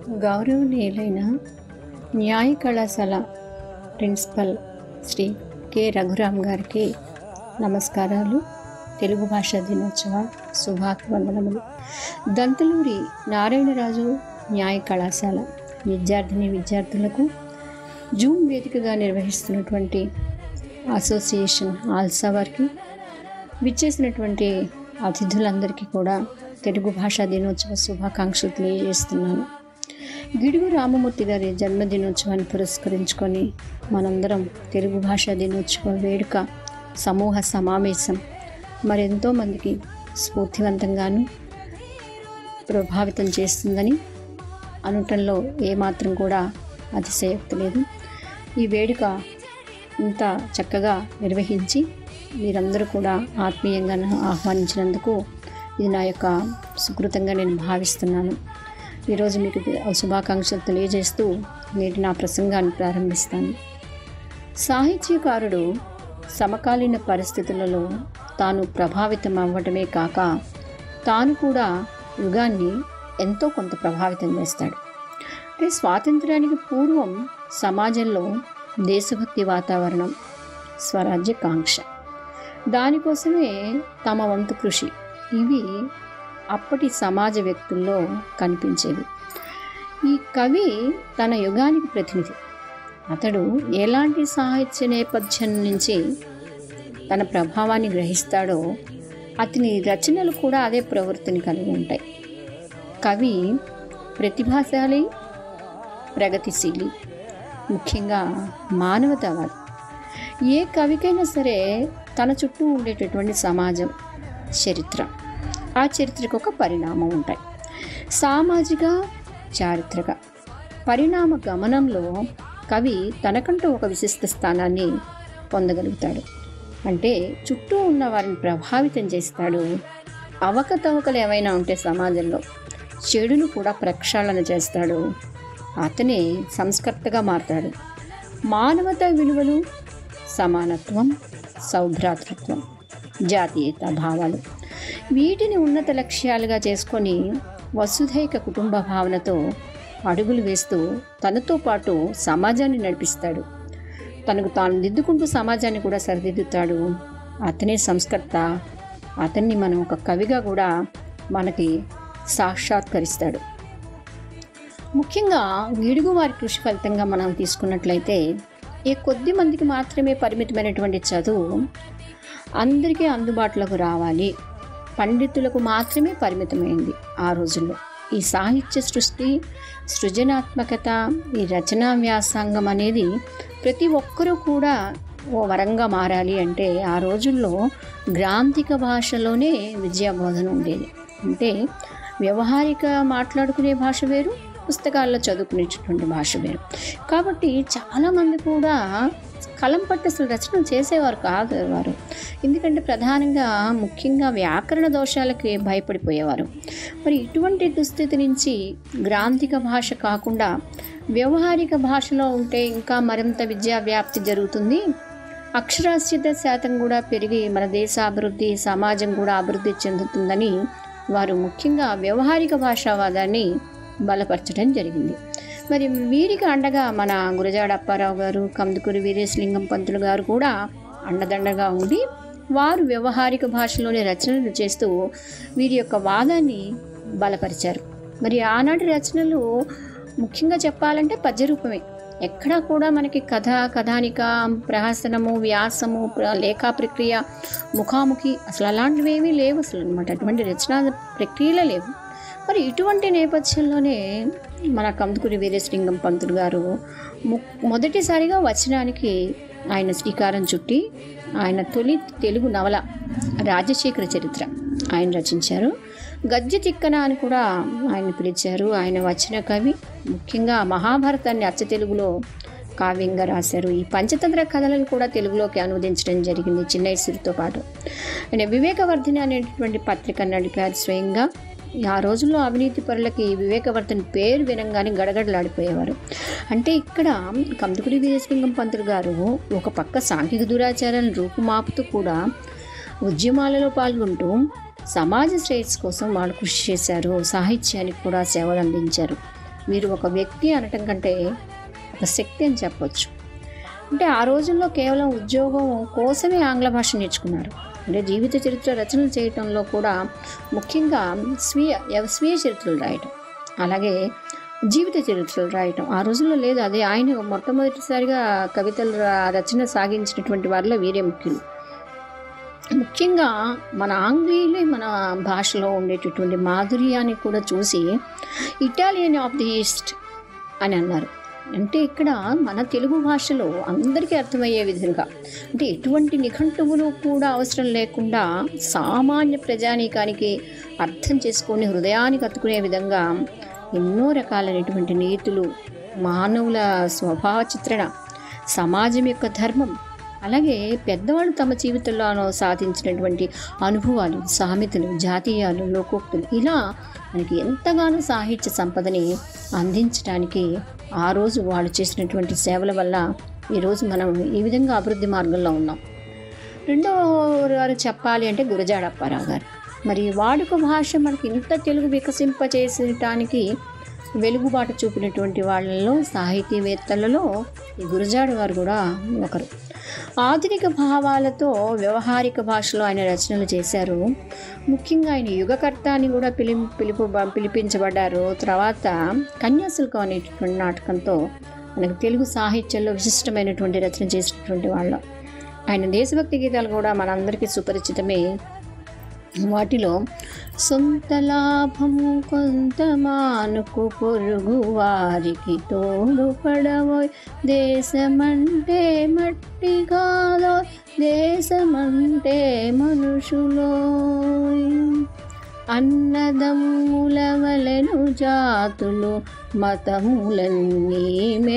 గౌరవనీయులైన న్యాయ కళాశాల ప్రిన్సిపల్ శ్రీ కె రఘురామ్ గారికి నమస్కారాలు తెలుగు భాషా దినోత్సవ శుభాభివందనములు దంతలూరి నారాయణరాజు న్యాయ కళాశాల విద్యార్థిని విద్యార్థులకు జూమ్ వేదికగా నిర్వహిస్తున్నటువంటి అసోసియేషన్ ఆల్సా వారికి విచ్చేసినటువంటి అతిథులందరికీ కూడా తెలుగు భాషా దినోత్సవ శుభాకాంక్షలు తెలియజేస్తున్నాను గిడుగు రామమూర్తి గారి జన్మదినోత్సవాన్ని పురస్కరించుకొని మనందరం తెలుగు భాషా దినోత్సవ వేడుక సమూహ సమావేశం మరెంతో మందికి స్ఫూర్తివంతంగాను ప్రభావితం చేస్తుందని అనటంలో ఏమాత్రం కూడా అతిశయోక్తి లేదు ఈ వేడుక ఇంత చక్కగా నిర్వహించి మీరందరూ కూడా ఆత్మీయంగా నన్ను ఆహ్వానించినందుకు ఇది నా యొక్క సుకృతంగా నేను భావిస్తున్నాను ఈరోజు మీకు శుభాకాంక్షలు తెలియజేస్తూ నేటి నా ప్రసంగాన్ని ప్రారంభిస్తాను సాహిత్యకారుడు సమకాలీన పరిస్థితులలో తాను ప్రభావితం అవ్వటమే కాక తాను కూడా యుగాన్ని ఎంతో కొంత ప్రభావితం చేస్తాడు అంటే స్వాతంత్రానికి పూర్వం సమాజంలో దేశభక్తి వాతావరణం స్వరాజ్య కాంక్ష దానికోసమే తమ వంతు కృషి ఇవి అప్పటి సమాజ వ్యక్తుల్లో కనిపించేవి ఈ కవి తన యుగానికి ప్రతినిధి అతడు ఎలాంటి సాహిత్య నేపథ్యం నుంచి తన ప్రభావాన్ని గ్రహిస్తాడో అతని రచనలు కూడా అదే ప్రవృత్తిని కలిగి ఉంటాయి కవి ప్రతిభాశాలి ప్రగతిశీలి ముఖ్యంగా మానవతావాది ఏ కవికైనా సరే తన చుట్టూ ఉండేటటువంటి సమాజం చరిత్ర ఆ చరిత్రకు ఒక పరిణామం ఉంటాయి సామాజిక చారిత్రక పరిణామ గమనంలో కవి తనకంటూ ఒక విశిష్ట స్థానాన్ని పొందగలుగుతాడు అంటే చుట్టూ ఉన్న వారిని ప్రభావితం చేస్తాడు అవకతవకలు ఏమైనా ఉంటే సమాజంలో చెడును కూడా ప్రక్షాళన చేస్తాడు అతనే సంస్కర్తగా మారతాడు మానవతా విలువలు సమానత్వం సౌభ్రాతృత్వం జాతీయత భావాలు వీటిని ఉన్నత లక్ష్యాలుగా చేసుకొని వసుధైక కుటుంబ భావనతో అడుగులు వేస్తూ తనతో పాటు సమాజాన్ని నడిపిస్తాడు తనకు తాను దిద్దుకుంటూ సమాజాన్ని కూడా సరిదిద్దుతాడు అతనే సంస్కర్త అతన్ని మనం ఒక కవిగా కూడా మనకి సాక్షాత్కరిస్తాడు ముఖ్యంగా వీడుగు వారి కృషి ఫలితంగా మనం తీసుకున్నట్లయితే ఏ కొద్ది మందికి మాత్రమే పరిమితమైనటువంటి చదువు అందరికీ అందుబాటులోకి రావాలి పండితులకు మాత్రమే పరిమితమైంది ఆ రోజుల్లో ఈ సాహిత్య సృష్టి సృజనాత్మకత ఈ రచనా వ్యాసంగం అనేది ప్రతి ఒక్కరూ కూడా ఓ వరంగా మారాలి అంటే ఆ రోజుల్లో గ్రాంధిక భాషలోనే విద్యాబోధన ఉండేది అంటే వ్యవహారిక మాట్లాడుకునే భాష వేరు పుస్తకాల్లో చదువుకునేటటువంటి భాష వేరు కాబట్టి చాలామంది కూడా కలం పట్టి అసలు రచనలు చేసేవారు కాదు వారు ఎందుకంటే ప్రధానంగా ముఖ్యంగా వ్యాకరణ దోషాలకి భయపడిపోయేవారు మరి ఇటువంటి దుస్థితి నుంచి గ్రాంధిక భాష కాకుండా వ్యవహారిక భాషలో ఉంటే ఇంకా మరింత విద్యా వ్యాప్తి జరుగుతుంది అక్షరాస్యత శాతం కూడా పెరిగి మన దేశ అభివృద్ధి సమాజం కూడా అభివృద్ధి చెందుతుందని వారు ముఖ్యంగా వ్యవహారిక భాషావాదాన్ని బలపరచడం జరిగింది మరి వీరికి అండగా మన గురజాడ అప్పారావు గారు కందుకూరి వీరేశలింగం పంతులు గారు కూడా అండదండగా ఉండి వారు వ్యవహారిక భాషలోనే రచనలు చేస్తూ వీరి యొక్క వాదాన్ని బలపరిచారు మరి ఆనాటి రచనలు ముఖ్యంగా చెప్పాలంటే పద్యరూపమే ఎక్కడా కూడా మనకి కథ కథానిక ప్రహసనము వ్యాసము ప్ర- లేఖా ప్రక్రియ ముఖాముఖి అసలు అలాంటివి ఏమీ లేవు అసలు అనమాట అటువంటి రచనా ప్రక్రియలే లేవు మరి ఇటువంటి నేపథ్యంలోనే మన కందుకూరి వీరేశలింగం పంతులు గారు ము- మొదటిసారిగా వచనానికి ఆయన శ్రీకారం చుట్టి ఆయన తొలి తెలుగు నవల రాజశేఖర చరిత్ర ఆయన రచించారు గద్య తిక్కన అని కూడా ఆయన పిలిచారు ఆయన వచ్చిన కవి ముఖ్యంగా మహాభారతాన్ని అచ్చ తెలుగులో కావ్యంగా రాశారు ఈ పంచతంత్ర కథలను కూడా తెలుగులోకి అనువదించడం జరిగింది చిన్నైసూరితో పాటు ఆయన వివేకవర్ధిని అనేటువంటి పత్రిక నడిపారు స్వయంగా ఆ రోజుల్లో అవినీతి పరులకి వివేకవర్ధన్ పేరు వినంగానే గడగడలాడిపోయేవారు అంటే ఇక్కడ కందుకుడి వీరేశలింగం పంతులు గారు ఒక పక్క సాంఘిక దురాచారాలను రూపుమాపుతూ కూడా ఉద్యమాలలో పాల్గొంటూ సమాజ శ్రేయస్సు కోసం వాళ్ళు కృషి చేశారు సాహిత్యానికి కూడా సేవలు అందించారు వీరు ఒక వ్యక్తి అనటం కంటే ఒక శక్తి అని చెప్పొచ్చు అంటే ఆ రోజుల్లో కేవలం ఉద్యోగం కోసమే ఆంగ్ల భాష నేర్చుకున్నారు అంటే జీవిత చరిత్ర రచనలు చేయటంలో కూడా ముఖ్యంగా స్వీయ ఎవ- స్వీయ చరిత్రలు రాయటం అలాగే జీవిత చరిత్రలు రాయటం ఆ రోజుల్లో లేదు అదే ఆయన మొట్టమొదటిసారిగా కవితలు రా- రచన సాగించినటువంటి వారిలో వీరే ముఖ్యులు ముఖ్యంగా మన ఆంగ్లేయులే మన భాషలో ఉండేటటువంటి మాధుర్యాన్ని కూడా చూసి ఇటాలియన్ ఆఫ్ ది ఈస్ట్ అని అన్నారు అంటే ఇక్కడ మన తెలుగు భాషలో అందరికీ అర్థమయ్యే విధంగా అంటే ఎటువంటి నిఘంటువులు కూడా అవసరం లేకుండా సామాన్య ప్రజానీకానికి అర్థం చేసుకొని హృదయానికి అత్తుకునే విధంగా ఎన్నో రకాలైనటువంటి నీతులు మానవుల స్వభావ చిత్రణ సమాజం యొక్క ధర్మం అలాగే పెద్దవాళ్ళు తమ జీవితంలో సాధించినటువంటి అనుభవాలు సామెతలు జాతీయాలు లోకోక్తులు ఇలా మనకి ఎంతగానో సాహిత్య సంపదని అందించడానికి ఆ రోజు వాళ్ళు చేసినటువంటి సేవల వల్ల ఈరోజు మనం ఈ విధంగా అభివృద్ధి మార్గంలో ఉన్నాం రెండో వారు చెప్పాలి అంటే గురజాడ అప్పారావు గారు మరి వాడుక భాష మనకి ఇంత తెలుగు వికసింపచేసటానికి వెలుగుబాటు చూపినటువంటి వాళ్ళలో సాహితీవేత్తలలో ఈ గురజాడ గారు కూడా ఒకరు ఆధునిక భావాలతో వ్యవహారిక భాషలో ఆయన రచనలు చేశారు ముఖ్యంగా ఆయన యుగకర్త అని కూడా పిలి పిలుపు పిలిపించబడ్డారు తర్వాత కన్యాశుల్కం అనేటటువంటి నాటకంతో మనకు తెలుగు సాహిత్యంలో విశిష్టమైనటువంటి రచన చేసినటువంటి వాళ్ళు ఆయన దేశభక్తి గీతాలు కూడా మనందరికీ సుపరిచితమే వాటిలో సొంత లాభము కొంత మానుకు పొరుగు వారికి తోడు పడవోయ్ దేశమంటే మట్టి కాదో దేశమంటే మనుషులో అన్నదమ్ముల వలెను జాతులు మతములన్నీ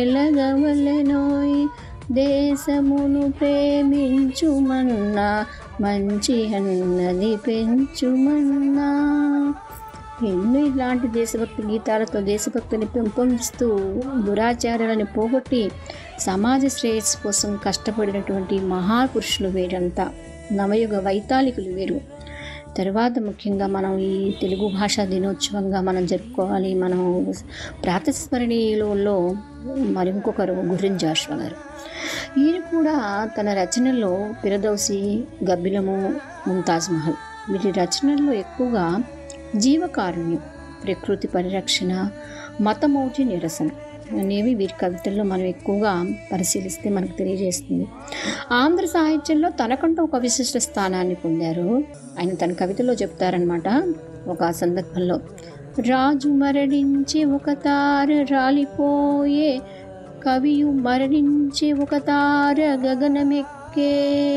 మెలగవలెనోయ్ దేశమును ప్రేమించుమన్నా మంచి అన్నది పెంచుమన్నా ఎన్నో ఇలాంటి దేశభక్తి గీతాలతో దేశభక్తిని పెంపొందిస్తూ దురాచారాలను పోగొట్టి సమాజ శ్రేయస్సు కోసం కష్టపడినటువంటి మహాపురుషులు వీరంతా నవయుగ వైతాళికులు వీరు తర్వాత ముఖ్యంగా మనం ఈ తెలుగు భాషా దినోత్సవంగా మనం జరుపుకోవాలి మనం ప్రాతస్మరణీయులలో మరి ఇంకొకరు గుర్రిన్ జాషువా గారు ఈయన కూడా తన రచనల్లో పిరదౌసి గబ్బిలము ముంతాజ్ మహల్ వీరి రచనల్లో ఎక్కువగా జీవకారుణ్యం ప్రకృతి పరిరక్షణ మతమౌఢ్య నిరసన అనేవి వీరి కవితల్లో మనం ఎక్కువగా పరిశీలిస్తే మనకు తెలియజేస్తుంది ఆంధ్ర సాహిత్యంలో తనకంటూ ఒక విశిష్ట స్థానాన్ని పొందారు ఆయన తన కవితలో చెప్తారనమాట ఒక సందర్భంలో రాజు మరణించి ఒక తార రాలిపోయే కవియు మరణించి ఒక తార గగనమెక్కే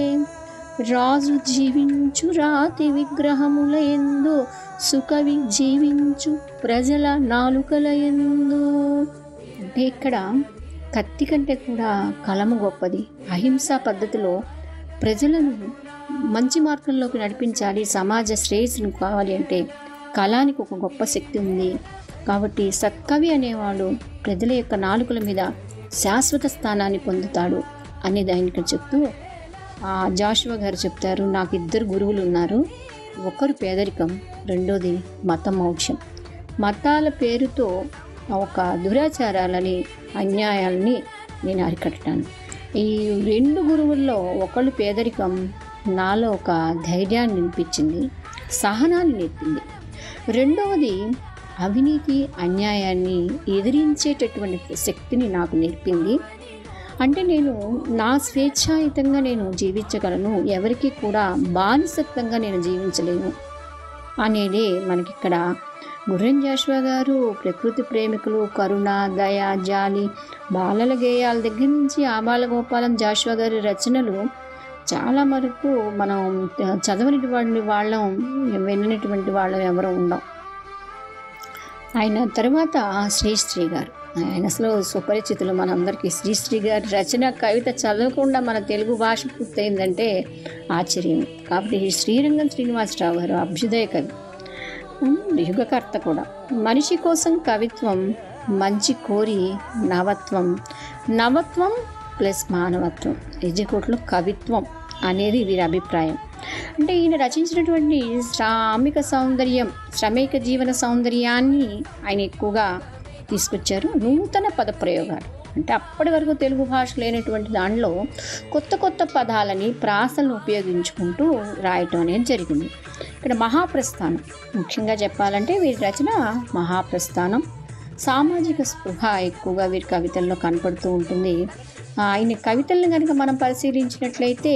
రాజు జీవించు రాతి విగ్రహముల ఎందు సుకవి జీవించు ప్రజల నాలుకల ఎందు అంటే ఇక్కడ కత్తి కంటే కూడా కలము గొప్పది అహింసా పద్ధతిలో ప్రజలను మంచి మార్గంలోకి నడిపించాలి సమాజ శ్రేయస్సును కావాలి అంటే కళానికి ఒక గొప్ప శక్తి ఉంది కాబట్టి సత్కవి అనేవాడు ప్రజల యొక్క నాలుకల మీద శాశ్వత స్థానాన్ని పొందుతాడు అనేది ఆయన ఇక్కడ చెప్తూ ఆ జాషువా గారు చెప్తారు నాకు ఇద్దరు గురువులు ఉన్నారు ఒకరు పేదరికం రెండోది మత మౌఢ్యం మతాల పేరుతో ఒక దురాచారాలని అన్యాయాలని నేను అరికట్టాను ఈ రెండు గురువుల్లో ఒకళ్ళు పేదరికం నాలో ఒక ధైర్యాన్ని నింపించింది సహనాన్ని నేర్పింది రెండవది అవినీతి అన్యాయాన్ని ఎదిరించేటటువంటి శక్తిని నాకు నేర్పింది అంటే నేను నా స్వేచ్ఛాయుతంగా నేను జీవించగలను ఎవరికి కూడా బానిసత్వంగా నేను జీవించలేను అనేది మనకిక్కడ గుర్రెన్ జాషువా గారు ప్రకృతి ప్రేమికులు కరుణ దయ జాలి బాలల గేయాల దగ్గర నుంచి ఆబాల గోపాలం జాషువా గారి రచనలు చాలా వరకు మనం చదవనిటువంటి వాళ్ళం విననటువంటి వాళ్ళం ఎవరు ఉండం ఆయన తర్వాత శ్రీశ్రీ గారు ఆయన అసలు సుపరిచితులు మనందరికీ శ్రీశ్రీ గారి రచన కవిత చదవకుండా మన తెలుగు భాష పూర్తయిందంటే ఆశ్చర్యం కాబట్టి ఈ శ్రీరంగం శ్రీనివాసరావు గారు అభ్యుదయ కవి యుగకర్త కూడా మనిషి కోసం కవిత్వం మంచి కోరి నవత్వం నవత్వం ప్లస్ మానవత్వం ఎజ్జికోట్లో కవిత్వం అనేది వీరి అభిప్రాయం అంటే ఈయన రచించినటువంటి శ్రామిక సౌందర్యం శ్రమిక జీవన సౌందర్యాన్ని ఆయన ఎక్కువగా తీసుకొచ్చారు నూతన పద ప్రయోగాలు అంటే అప్పటి వరకు తెలుగు భాష లేనటువంటి దానిలో కొత్త కొత్త పదాలని ప్రాసలను ఉపయోగించుకుంటూ రాయటం అనేది జరిగింది ఇక్కడ మహాప్రస్థానం ముఖ్యంగా చెప్పాలంటే వీరి రచన మహాప్రస్థానం సామాజిక స్పృహ ఎక్కువగా వీరి కవితల్లో కనపడుతూ ఉంటుంది ఆయన కవితలను కనుక మనం పరిశీలించినట్లయితే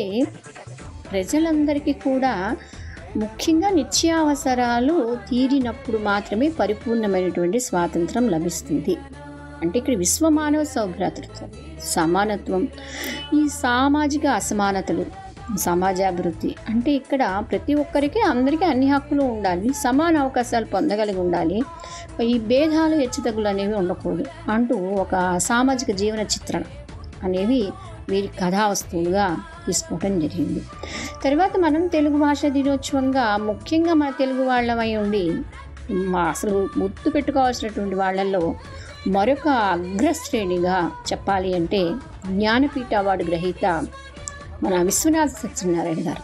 ప్రజలందరికీ కూడా ముఖ్యంగా నిత్యావసరాలు తీరినప్పుడు మాత్రమే పరిపూర్ణమైనటువంటి స్వాతంత్రం లభిస్తుంది అంటే ఇక్కడ విశ్వ మానవ సౌభ్రాతృత్వం సమానత్వం ఈ సామాజిక అసమానతలు సమాజాభివృద్ధి అంటే ఇక్కడ ప్రతి ఒక్కరికి అందరికీ అన్ని హక్కులు ఉండాలి సమాన అవకాశాలు పొందగలిగి ఉండాలి ఈ భేదాలు హెచ్చుతగ్గులు అనేవి ఉండకూడదు అంటూ ఒక సామాజిక జీవన చిత్రణ అనేవి వీరి కథా వస్తువులుగా తీసుకోవడం జరిగింది తర్వాత మనం తెలుగు భాష దినోత్సవంగా ముఖ్యంగా మన తెలుగు వాళ్ళమై ఉండి మా అసలు గుర్తు పెట్టుకోవాల్సినటువంటి వాళ్ళల్లో మరొక అగ్రశ్రేణిగా చెప్పాలి అంటే జ్ఞానపీఠ అవార్డు గ్రహీత మన విశ్వనాథ సత్యనారాయణ గారు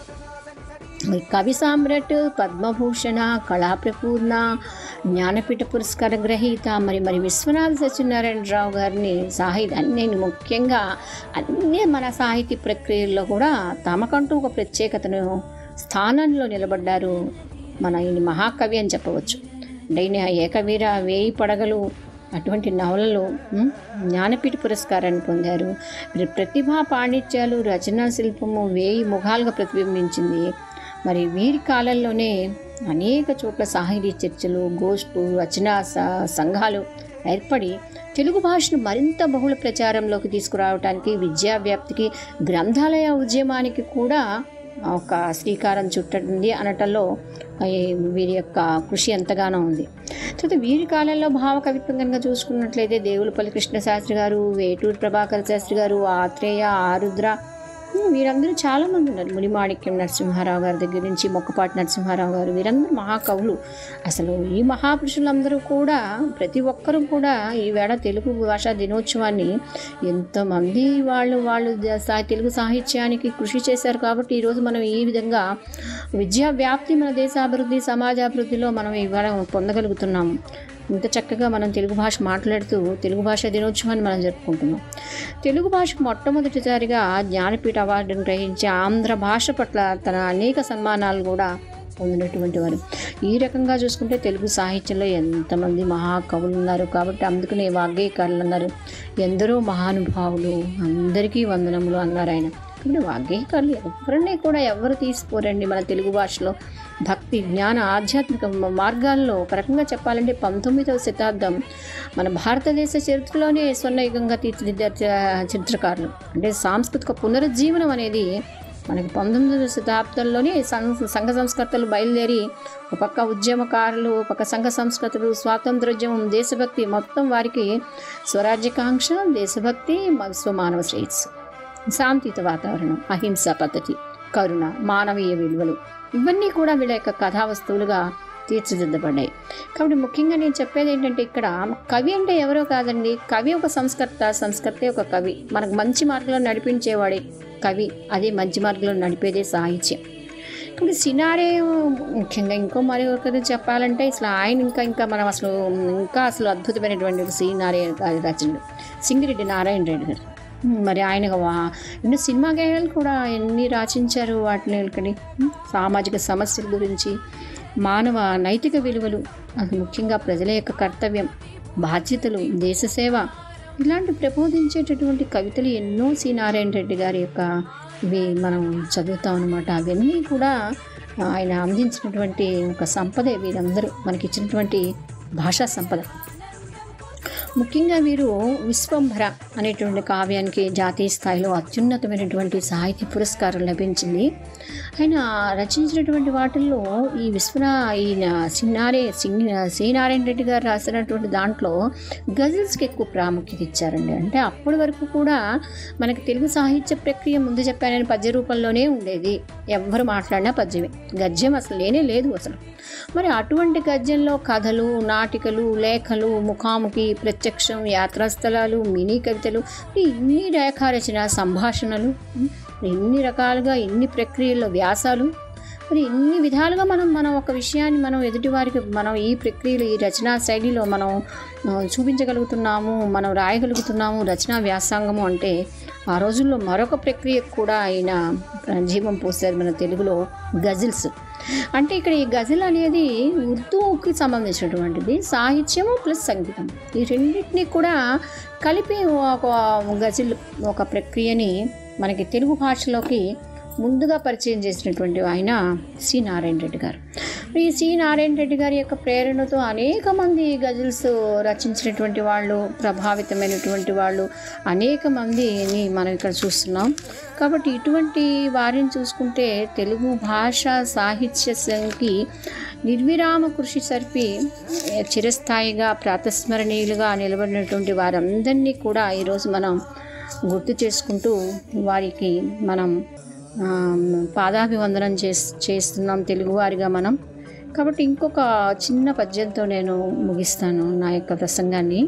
మరి కవి సామ్రాట్ పద్మభూషణ కళాప్రపూర్ణ జ్ఞానపీఠ పురస్కార గ్రహీత మరి మరి విశ్వనాథ సత్యనారాయణరావు గారిని సాహిత్య నేను ముఖ్యంగా అన్ని మన సాహితీ ప్రక్రియల్లో కూడా తమకంటూ ఒక ప్రత్యేకతను స్థానంలో నిలబడ్డారు మన ఈయన మహాకవి అని చెప్పవచ్చు అంటే ఈయన ఏకవీర వేయి పడగలు అటువంటి నవలలు ఉమ్, జ్ఞానపీఠ పురస్కారాన్ని పొందారు మరి ప్రతిభా పాండిత్యాలు రచనా శిల్పము వేయి ముఖాలుగా ప్రతిబింబించింది మరి వీరి కాలంలోనే అనేక చోట్ల సాహితీ చర్చలు గోష్ఠులు రచనా స- సంఘాలు ఏర్పడి తెలుగు భాషను మరింత బహుళ ప్రచారంలోకి తీసుకురావడానికి విద్యా వ్యాప్తికి గ్రంథాలయ ఉద్యమానికి కూడా ఒక శ్రీకారం చుట్టండి అనటంలో ఈ వీరి యొక్క కృషి ఎంతగానో ఉంది తర్వాత వీరి కాలంలో భావ కవిత్వం కనుక చూసుకున్నట్లయితే దేవులపల్లి కృష్ణశాస్త్రి గారు వేటూరు ప్రభాకర్ శాస్త్రి గారు ఆత్రేయ ఆరుద్ర వీరందరూ చాలామంది ఉన్నారు మునిమాణిక్యం నరసింహారావు గారి దగ్గర నుంచి మొక్కపాటి నరసింహారావు గారు వీరందరూ మహాకవులు అసలు ఈ మహాపురుషులందరూ కూడా ప్రతి ఒక్కరూ కూడా ఈవేళ తెలుగు భాషా దినోత్సవాన్ని ఎంతమంది వాళ్ళు వాళ్ళు జ- సా- తెలుగు సాహిత్యానికి కృషి చేశారు కాబట్టి ఈరోజు మనం ఈ విధంగా విద్యా వ్యాప్తి మన దేశాభివృద్ధి సమాజాభివృద్ధిలో మనం ఇవాళ పొందగలుగుతున్నాము ఇంత చక్కగా మనం తెలుగు భాష మాట్లాడుతూ తెలుగు భాష దినోత్సవాన్ని మనం జరుపుకుంటున్నాం తెలుగు భాషకు మొట్టమొదటిసారిగా జ్ఞానపీఠ అవార్డును గ్రహించి ఆంధ్ర భాష పట్ల తన అనేక సన్మానాలు కూడా పొందినటువంటి వారు ఈ రకంగా చూసుకుంటే తెలుగు సాహిత్యంలో ఎంతమంది మహాకవులు ఉన్నారు కాబట్టి అందుకనే వాగ్గేయకారులు అన్నారు ఎందరో మహానుభావులు అందరికీ వందనములు అన్నారు ఆయన కాబట్టి వాగ్గేయకారులు ఎవరిని కూడా ఎవరు తీసుకోరండి మన తెలుగు భాషలో భక్తి జ్ఞాన ఆధ్యాత్మిక మ- మార్గాల్లో ఒక రకంగా చెప్పాలంటే పంతొమ్మిదవ శతాబ్దం మన భారతదేశ చరిత్రలోనే స్వర్ణయుగంగా తీర్చిదిద్దారు చ- చిత్రకారులు అంటే సాంస్కృతిక పునరుజ్జీవనం అనేది మనకి పంతొమ్మిదవ శతాబ్దంలోనే సం- సంఘ సంస్కర్తలు బయలుదేరి ఒక పక్క ఉద్యమకారులు ఒక పక్క సంఘ సంస్కృతులు స్వాతంత్రోద్యమం దేశభక్తి మొత్తం వారికి స్వరాజ్యకాంక్ష దేశభక్తి మ- విశ్వమానవ శ్రేయస్సు శాంతియుత వాతావరణం అహింసా పద్ధతి కరుణ మానవీయ విలువలు ఇవన్నీ కూడా వీళ్ళ యొక్క కథా వస్తువులుగా తీర్చిదిద్దబడ్డాయి కాబట్టి ముఖ్యంగా నేను చెప్పేది ఏంటంటే ఇక్కడ కవి అంటే ఎవరో కాదండి కవి ఒక సంస్కర్త సంస్కర్తే ఒక కవి మనకు మంచి మార్గంలో నడిపించేవాడే కవి అదే మంచి మార్గంలో నడిపేదే సాహిత్యం ఇప్పుడు సినారే ముఖ్యంగా ఇంకో మరి ఒకటి చెప్పాలంటే అసలు ఆయన ఇంకా ఇంకా మనం అసలు ఇంకా అసలు అద్భుతమైనటువంటి ఒక సినారే గారి రచనలు సింగిరెడ్డి నారాయణ రెడ్డి గారు మరి ఆయన వా- ఎన్నో సినిమా గేయాలు కూడా ఎన్ని రచించారు వాటిని ఇక్కడ సామాజిక సమస్యల గురించి మానవ నైతిక విలువలు అది ముఖ్యంగా ప్రజల యొక్క కర్తవ్యం బాధ్యతలు దేశ సేవ ఇలాంటి ప్రబోధించేటటువంటి కవితలు ఎన్నో సి నారాయణ రెడ్డి గారి యొక్క ఇవి మనం చదువుతాం అనమాట అవన్నీ కూడా ఆయన అందించినటువంటి ఒక సంపదే వీరందరూ మనకి ఇచ్చినటువంటి భాషా సంపద ముఖ్యంగా వీరు విశ్వంభర అనేటువంటి కావ్యానికి జాతీయ స్థాయిలో అత్యున్నతమైనటువంటి సాహిత్య పురస్కారం లభించింది ఆయన రచించినటువంటి వాటిల్లో ఈ విశ్వన ఈయన సినారే సింగ్ శ్రీనారాయణ రెడ్డి గారు రాసినటువంటి దాంట్లో గజల్స్కి ఎక్కువ ప్రాముఖ్యత ఇచ్చారండి అంటే అప్పటి వరకు కూడా మనకి తెలుగు సాహిత్య ప్రక్రియ ముందు చెప్పానని పద్య రూపంలోనే ఉండేది ఎవ్వరు మాట్లాడినా పద్యమే గద్యం అసలు లేనే లేదు అసలు మరి అటువంటి గద్యంలో కథలు నాటికలు లేఖలు ముఖాముఖి ప్రత్యక్షం యాత్రాస్థలాలు మినీ కవితలు ఇన్ని రేఖారచన సంభాషణలు ఉమ్, ఇన్ని రకాలుగా ఇన్ని ప్రక్రియల్లో వ్యాసాలు మరి ఇన్ని విధాలుగా మనం మనం ఒక విషయాన్ని మనం ఎదుటివారికి మనం ఈ ప్రక్రియలు ఈ రచనా శైలిలో మనం ఆ, చూపించగలుగుతున్నాము మనం రాయగలుగుతున్నాము రచనా వ్యాసంగము అంటే ఆ రోజుల్లో మరొక ప్రక్రియకు కూడా ఆయన జీవం పోసారు మన తెలుగులో గజిల్స్ అంటే ఇక్కడ ఈ గజల్ అనేది ఉర్దూకి సంబంధించినటువంటిది సాహిత్యము ప్లస్ సంగీతం ఈ రెండింటినీ కూడా కలిపి ఒక గజిల్ ఒక ప్రక్రియని మనకి తెలుగు భాషలోకి ముందుగా పరిచయం చేసినటువంటి ఆయన సి నారాయణ రెడ్డి గారు ఈ సి నారాయణ రెడ్డి గారి యొక్క ప్రేరణతో అనేక మంది గజల్స్ రచించినటువంటి వాళ్ళు ప్రభావితమైనటువంటి వాళ్ళు అనేక మందిని మనం ఇక్కడ చూస్తున్నాం కాబట్టి ఇటువంటి వారిని చూసుకుంటే తెలుగు భాష సాహిత్యకి నిర్విరామ కృషి సరిపి ఏ, చిరస్థాయిగా ప్రాతస్మరణీయులుగా నిలబడినటువంటి వారందరినీ కూడా ఈరోజు మనం గుర్తు చేసుకుంటూ వారికి మనం ఆ, పాదాభివందనం చేస్ చేస్తున్నాం తెలుగువారిగా మనం కాబట్టి ఇంకొక చిన్న పద్యంతో నేను ముగిస్తాను నా యొక్క ప్రసంగాన్ని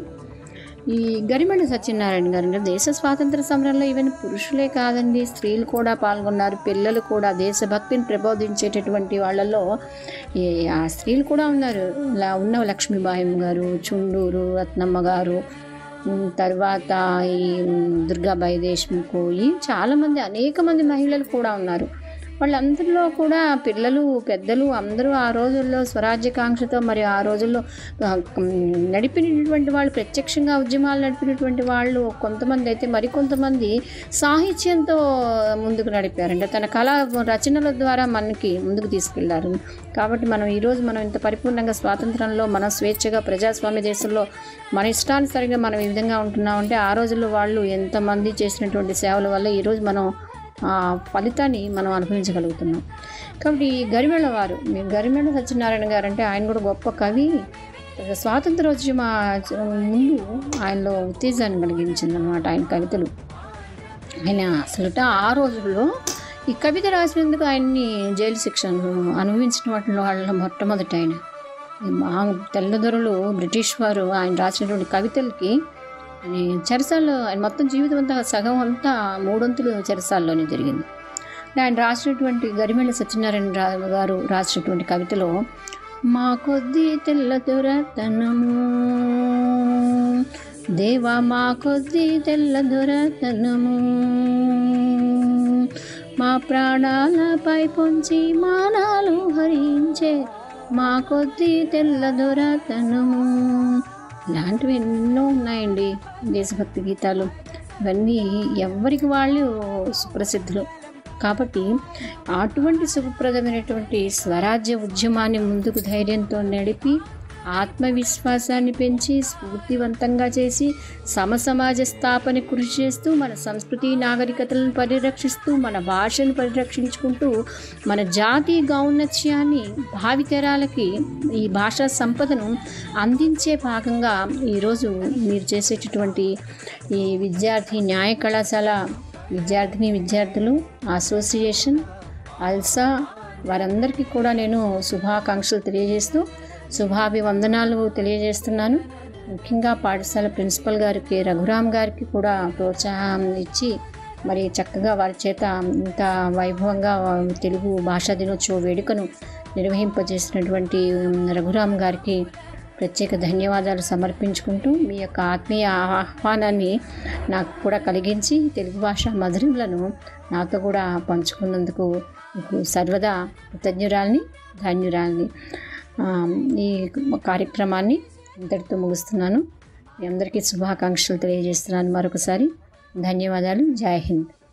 ఈ గరిమెడ సత్యనారాయణ గారు అంటే దేశ స్వాతంత్ర సమరంలో ఈవెన్ పురుషులే కాదండి స్త్రీలు కూడా పాల్గొన్నారు పిల్లలు కూడా దేశభక్తిని ప్రబోధించేటటువంటి వాళ్ళల్లో ఈ ఆ స్త్రీలు కూడా ఉన్నారు ఇలా ఉన్న లక్ష్మీబాయి గారు చుండూరు రత్నమ్మ గారు ఉమ్, తర్వాత ఈ ఉమ్, దుర్గాబాయి దేశ్ముఖ్ ఈ చాలామంది అనేక మంది మహిళలు కూడా ఉన్నారు వాళ్ళందరిలో కూడా పిల్లలు పెద్దలు అందరూ ఆ రోజుల్లో స్వరాజ్యకాంక్షతో మరి ఆ రోజుల్లో ఆ, ఉమ్, నడిపినటువంటి వాళ్ళు ప్రత్యక్షంగా ఉద్యమాలు నడిపినటువంటి వాళ్ళు కొంతమంది అయితే మరికొంతమంది సాహిత్యంతో ముందుకు నడిపారంటే తన కళా రచనల ద్వారా మనకి ముందుకు తీసుకెళ్లారు కాబట్టి మనం ఈరోజు మనం ఇంత పరిపూర్ణంగా స్వాతంత్రంలో మన స్వేచ్ఛగా ప్రజాస్వామ్య దేశంలో మన ఇష్టానుసారంగా మనం ఈ విధంగా ఉంటున్నామంటే ఆ రోజుల్లో వాళ్ళు ఎంతమంది చేసినటువంటి సేవల వల్ల ఈరోజు మనం ఆ ఫలితాన్ని మనం అనుభవించగలుగుతున్నాం కాబట్టి ఈ గరిమెళ్ళ వారు మీ గరిమెళ్ళ సత్యనారాయణ గారు అంటే ఆయన కూడా గొప్ప కవి స్వాతంత్రోద్యమ ముందు ఆయనలో ఉత్తేజాన్ని కలిగించింది అనమాట ఆయన కవితలు ఆయన అసలుట ఆ రోజుల్లో ఈ కవిత రాసినందుకు ఆయన్ని జైలు శిక్షను అనుభవించిన వాటిలో వాళ్ళ మొట్టమొదటి ఆయన ఈ మా తెల్లదొరలు బ్రిటిష్ వారు ఆయన రాసినటువంటి కవితలకి ఆయన చెరసాల్లో ఆయన మొత్తం జీవితం అంతా సగం అంతా మూడొంతులు చెరసాల్లోనే జరిగింది ఆయన రాసినటువంటి గరిమెళ్ళ సత్యనారాయణ రా- గారు రాసినటువంటి కవితలో మా కొద్ది తెల్ల దొరతనము దేవా మా కొద్ది తెల్ల దొరతనము మా ప్రాణాలపై పొంచి మానాలు హరించే మా కొద్ది తెల్ల దొరతనము ఇలాంటివి ఎన్నో ఉన్నాయండి దేశభక్తి గీతాలు ఇవన్నీ ఎవరికి వాళ్ళు సుప్రసిద్ధులు కాబట్టి అటువంటి సుఖప్రదమైనటువంటి స్వరాజ్య ఉద్యమాన్ని ముందుకు ధైర్యంతో నడిపి ఆత్మవిశ్వాసాన్ని పెంచి స్ఫూర్తివంతంగా చేసి సమసమాజ స్థాపన కృషి చేస్తూ మన సంస్కృతి నాగరికతలను పరిరక్షిస్తూ మన భాషను పరిరక్షించుకుంటూ మన జాతి గౌన్నత్యాన్ని భావితరాలకి ఈ భాషా సంపదను అందించే భాగంగా ఈరోజు మీరు చేసేటటువంటి ఈ విద్యార్థి న్యాయ కళాశాల విద్యార్థిని విద్యార్థులు అసోసియేషన్ అల్సా వారందరికీ కూడా నేను శుభాకాంక్షలు తెలియజేస్తూ శుభాభివందనాలు తెలియజేస్తున్నాను ముఖ్యంగా పాఠశాల ప్రిన్సిపల్ గారికి రఘురామ్ గారికి కూడా ప్రోత్సాహం ఇచ్చి మరి చక్కగా వారి చేత ఇంత వైభవంగా తెలుగు భాషా దినోత్సవ వేడుకను నిర్వహింపజేసినటువంటి రఘురామ్ గారికి ప్రత్యేక ధన్యవాదాలు సమర్పించుకుంటూ మీ యొక్క ఆత్మీయ ఆహ్వానాన్ని నాకు కూడా కలిగించి తెలుగు భాష మధురములను నాతో కూడా పంచుకున్నందుకు మీకు సర్వదా కృతజ్ఞురాల్ని ధన్యురాల్ని ఆ, ఈ కార్యక్రమాన్ని ఇంతటితో ముగిస్తున్నాను మీ అందరికీ శుభాకాంక్షలు తెలియజేస్తున్నాను మరొకసారి ధన్యవాదాలు జై హింద్